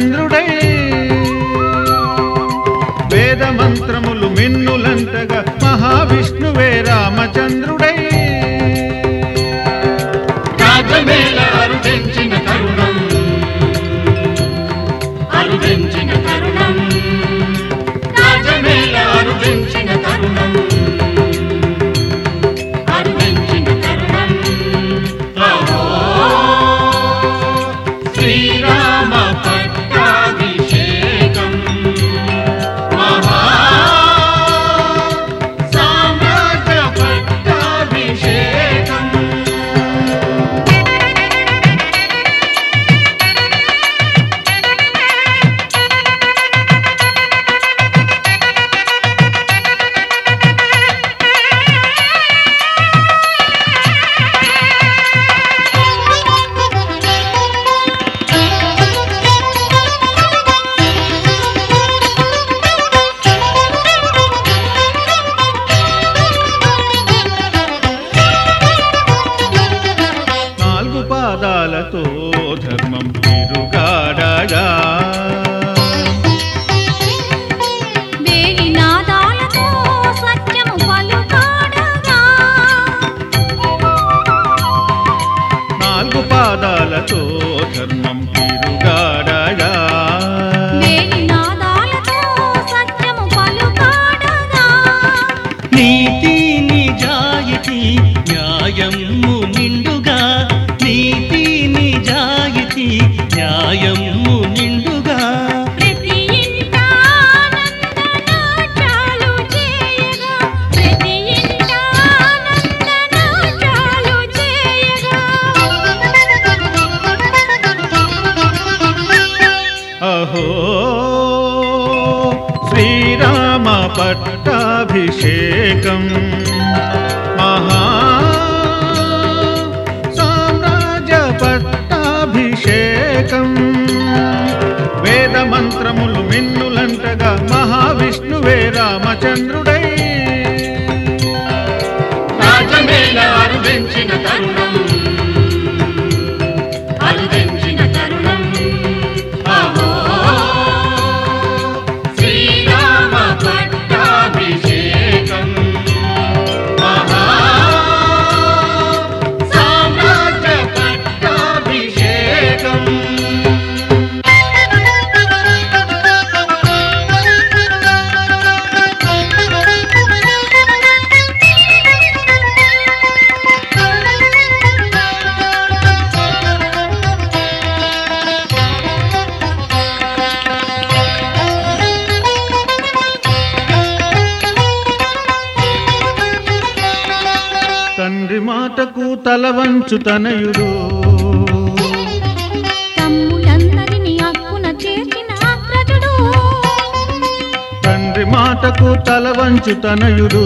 రామచంద్రుడై వేద మంత్రములు మిన్నులంటగా మహావిష్ణువే రామచంద్రుడై రాజమేళ అరుదెంచిన తరుణం అరుదెంచిన తరుణం రాజమేళ అరుదెంచిన తరుణం అరుదెంచిన తరుణం ఓహో శ్రీరామ పట్టాభిషేకం మహా సామ్రాజ్య పట్టాభిషేకం నాలుగు పాదాలతో ధర్మం తిరుగాడగా వేయి నాదాలతో సత్యము పలుకాడగా నాలుగు పాదాలతో ధర్మం తిరుగాడగా వేయి నాదాలతో సత్యము పలుకాడగా నీతి నిజాయితీ న్యాయము నిండుగా నీతి నిజాయితీ న్యాయము నిండుగా ప్రతి ఇంట ఆనందనాట్యాలు చేయగా ప్రతి ఇంట ఆనందనాట్యాలు చేయగా అహో శ్రీరామ పట్టాభిషేకం మహా సామ్రాజ్య పట్టాభిషేకం వేద మంత్రములు మిన్నులంటగా మహావిష్ణువే రామచంద్రుడై రాజమేళ అరుదెంచిన తరుణం అరుదెంచిన తరుణం అహో శ్రీరామ పట్టాభిషేకం మహా సామ్రాజ్య పట్టాభిషేకం తండ్రి మాటకు తల వంచు తనయుడు తమ్ములందరినీ అక్కున చేర్చిన అగ్రజుడు తండ్రి మాటకు తల వంచు తనయుడు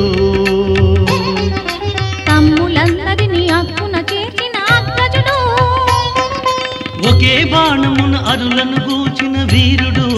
తమ్ములందరినీ అక్కున చేర్చిన అగ్రజుడు ఒకే బాణమున అరులను గూచిన వీరుడు